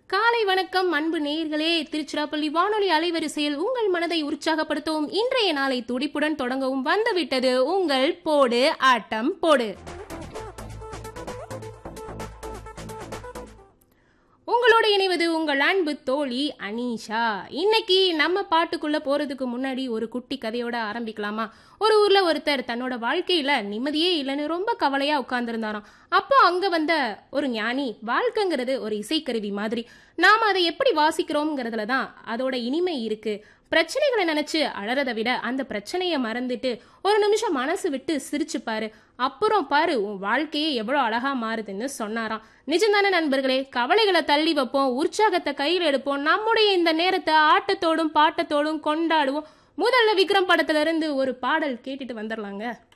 காலை வணக்கம் அன்பு நேயர்களே திருச்சிராப்பள்ளி வானொலி அலைவரிசையில் உங்கள் மனதை உற்சாகப்படுத்தவும் இன்றைய நாளை துடிப்புடன் தொடங்கவும் வந்துவிட்டது உங்கள் போடு ஆட்டம் போடு உங்களோட இணைவது உங்கள் அன்பு தோழி அனீஷா இன்னைக்கு நம்ம பாட்டுக்குள்ள போறதுக்கு முன்னாடி ஒரு குட்டி கதையோட ஆரம்பிக்கலாமா ஒரு ஊர்ல ஒருத்தர் தன்னோட வாழ்க்கையில நிம்மதியே இல்லைன்னு ரொம்ப கவலையா உட்கார்ந்துருந்தாராம் அப்போ அங்க வந்த ஒரு ஞானி வாழ்க்கைங்கிறது ஒரு இசைக்கருவி மாதிரி நாம அதை எப்படி வாசிக்கிறோம்ங்கிறதுல தான் அதோட இனிமை இருக்கு பிரச்சனைகளை நினைச்சு அழறதை விட அந்த பிரச்சனையை மறந்துட்டு ஒரு நிமிஷம் மனசு விட்டு சிரிச்சு பாரு அப்புறம் பாரு உன் வாழ்க்கையே எவ்வளவு அழகா மாறுதுன்னு சொன்னாராம் நிஜம்தானே நண்பர்களே கவலைகளை தள்ளி வைப்போம் உற்சாகத்தை கையில் எடுப்போம் நம்முடைய இந்த நேரத்தை ஆட்டத்தோடும் பாட்டத்தோடும் கொண்டாடுவோம் முதல்ல விக்ரம் படத்துல இருந்து ஒரு பாடல் கேட்டுட்டு வந்துடலாங்க